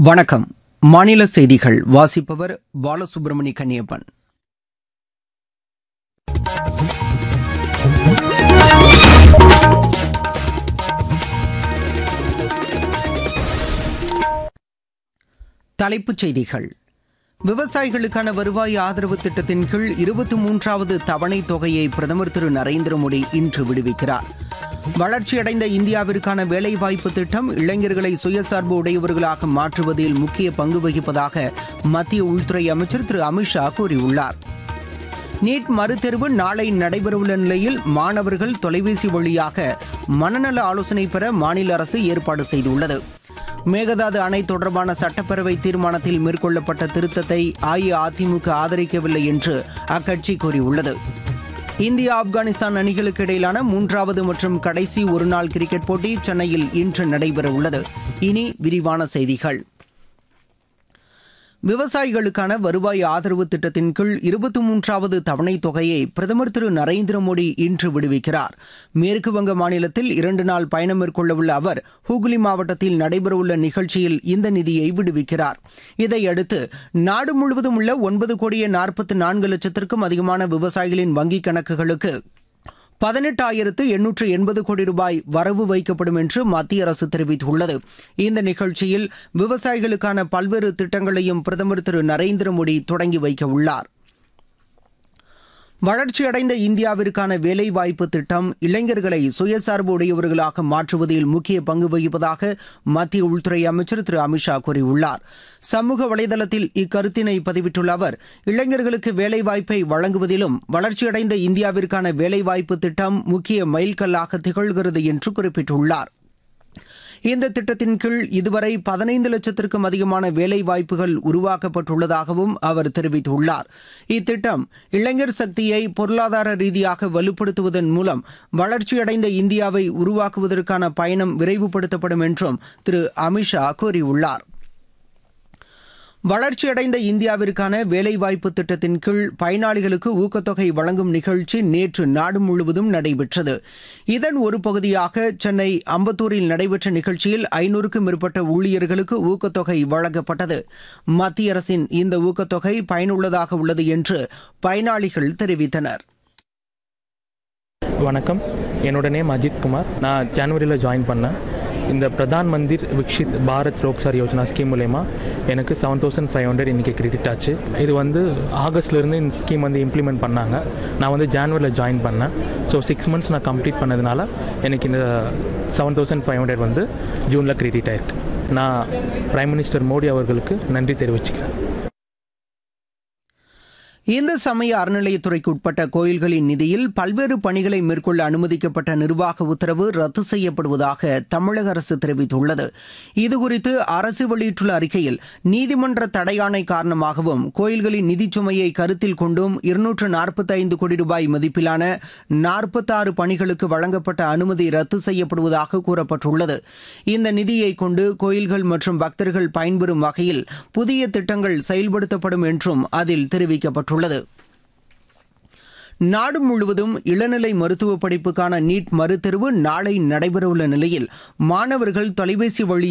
வணக்கம் மாநில செய்திகள் வாசிப்பவர் பாலசுப்ரமணி கன்னியப்பன் தலைப்புச் செய்திகள் விவசாயிகளுக்கான வருவாய் ஆதரவு திட்டத்தின் கீழ் இருபத்தி மூன்றாவது தவணை தொகையை பிரதமர் திரு நரேந்திர மோடி இன்று விடுவிக்கிறார் வளர்ச்சியடைந்த இந்தியாவிற்கான வேலைவாய்ப்பு திட்டம் இளைஞர்களை சுயசார்பு உடையவர்களாக மாற்றுவதில் முக்கிய பங்கு வகிப்பதாக மத்திய உள்துறை அமைச்சர் திரு அமித்ஷா கூறியுள்ளார் நீட் மறுதேர்வு நாளை நடைபெறவுள்ள நிலையில் மாணவர்கள் தொலைபேசி வழியாக மனநல ஆலோசனை பெற மாநில அரசு ஏற்பாடு செய்துள்ளது மேகதாது அணை தொடர்பான சட்டப்பேரவை தீர்மானத்தில் மேற்கொள்ளப்பட்ட திருத்தத்தை அஇஅதிமுக ஆதரிக்கவில்லை என்று அக்கட்சி கூறியுள்ளது இந்தியா ஆப்கானிஸ்தான் அணிகளுக்கு இடையிலான மூன்றாவது மற்றும் கடைசி ஒருநாள் கிரிக்கெட் போட்டி சென்னையில் இன்று நடைபெறவுள்ளது இனி விரிவான செய்திகள் விவசாயிகளுக்கான வருவாய் ஆதரவு திட்டத்தின் கீழ் இருபத்தி மூன்றாவது தவணை தொகையை பிரதமர் திரு நரேந்திர மோடி இன்று விடுவிக்கிறார் மேற்குவங்க மாநிலத்தில் இரண்டு நாள் பயணம் மேற்கொள்ளவுள்ள அவர் ஹூக்ளி மாவட்டத்தில் நடைபெறவுள்ள நிகழ்ச்சியில் இந்த நிதியை விடுவிக்கிறார் இதையடுத்து நாடு முழுவதும் உள்ள ஒன்பது கோடியே நாற்பத்தி நான்கு லட்சத்திற்கும் அதிகமான விவசாயிகளின் வங்கிக் கணக்குகளுக்கு பதினெட்டாயிரத்து எண்ணூற்று எண்பது கோடி ரூபாய் வரவு வைக்கப்படும் என்று மத்திய அரசு தெரிவித்துள்ளது இந்த நிகழ்ச்சியில் விவசாயிகளுக்கான பல்வேறு திட்டங்களையும் பிரதமர் திரு நரேந்திர மோடி தொடங்கி வைக்க உள்ளார் வளர்ச்சியடைந்த இந்தியாவிற்கான வேலைவாய்ப்பு திட்டம் இளைஞர்களை சுயசார்பு உடையவர்களாக மாற்றுவதில் முக்கிய பங்கு வகிப்பதாக மத்திய உள்துறை அமைச்சர் திரு அமித்ஷா கூறியுள்ளார் சமூக வலைதளத்தில் இக்கருத்தினை பதிவிட்டுள்ள அவர் இளைஞர்களுக்கு வேலைவாய்ப்பை வழங்குவதிலும் வளர்ச்சியடைந்த இந்தியாவிற்கான வேலைவாய்ப்பு திட்டம் முக்கிய மைல்கல்லாக திகழ்கிறது என்று குறிப்பிட்டுள்ளார் இந்த திட்டத்தின் கீழ் இதுவரை பதினைந்து லட்சத்திற்கும் அதிகமான வேலை வாய்ப்புகள் உருவாக்கப்பட்டுள்ளதாகவும் அவர் தெரிவித்துள்ளார் இத்திட்டம் இளைஞர் சக்தியை பொருளாதார ரீதியாக வலுப்படுத்துவதன் மூலம் வளர்ச்சியடைந்த இந்தியாவை உருவாக்குவதற்கான பயணம் விரைவுபடுத்தப்படும் என்றும் திரு அமித்ஷா கூறியுள்ளார் வளர்ச்சியடைந்த இந்தியாவிற்கான வேலைவாய்ப்பு திட்டத்தின் கீழ் பயனாளிகளுக்கு ஊக்கத்தொகை வழங்கும் நிகழ்ச்சி நேற்று நாடு முழுவதும் நடைபெற்றது இதன் ஒரு பகுதியாக சென்னை அம்பத்தூரில் நடைபெற்ற நிகழ்ச்சியில் ஐநூறுக்கும் மேற்பட்ட ஊழியர்களுக்கு ஊக்கத்தொகை வழங்கப்பட்டது மத்திய அரசின் இந்த ஊக்கத்தொகை பயனுள்ளதாக உள்ளது என்று பயனாளிகள் தெரிவித்தனர் வணக்கம் என்னோட நேம் அஜித் குமார் நான் ஜனவரியில் ஜாயின் பண்ணேன் இந்த பிரதான் மந்திர் விக்ஷித் பாரத் ரோக்சார் யோஜனா ஸ்கீம் மூலயமா எனக்கு செவன் தௌசண்ட் ஃபைவ் ஹண்ட்ரட் இன்றைக்கி கிரெடிட் ஆச்சு இது வந்து ஆகஸ்ட்லேருந்து இந்த ஸ்கீம் வந்து இம்ப்ளிமெண்ட் பண்ணாங்க நான் வந்து ஜான்வரியில் ஜாயின் பண்ணேன் ஸோ சிக்ஸ் மந்த்ஸ் நான் கம்ப்ளீட் பண்ணதுனால எனக்கு இந்த செவன் தௌசண்ட் ஃபைவ் ஹண்ட்ரட் வந்து ஜூனில் கிரெடிட் ஆயிருக்கு நான் பிரைம் மினிஸ்டர் மோடி அவர்களுக்கு நன்றி தெரிவிச்சுக்கிறேன் இந்து சமய அறநிலையத்துறைக்கு உட்பட்ட கோயில்களின் நிதியில் பல்வேறு பணிகளை மேற்கொள்ள அனுமதிக்கப்பட்ட நிர்வாக உத்தரவு ரத்து செய்யப்படுவதாக தமிழக அரசு தெரிவித்துள்ளது இதுகுறித்து அரசு வெளியிட்டுள்ள அறிக்கையில் நீதிமன்ற தடையாணை காரணமாகவும் கோயில்களின் நிதிச் சுமையை கருத்தில் கொண்டும் இருநூற்று நாற்பத்தி ஐந்து கோடி ரூபாய் மதிப்பிலான நாற்பத்தாறு பணிகளுக்கு வழங்கப்பட்ட அனுமதி ரத்து செய்யப்படுவதாக கூறப்பட்டுள்ளது இந்த நிதியை கொண்டு கோயில்கள் மற்றும் பக்தர்கள் பயன்பெறும் வகையில் புதிய திட்டங்கள் செயல்படுத்தப்படும் என்றும் அதில் தெரிவிக்கப்பட்டுள்ளது உள்ளது நாடு முழுவதும் இளநிலை மருத்துவ படிப்புக்கான நீட் மறுதேர்வு நாளை நடைபெறவுள்ள நிலையில் மாணவர்கள் தொலைபேசி வழி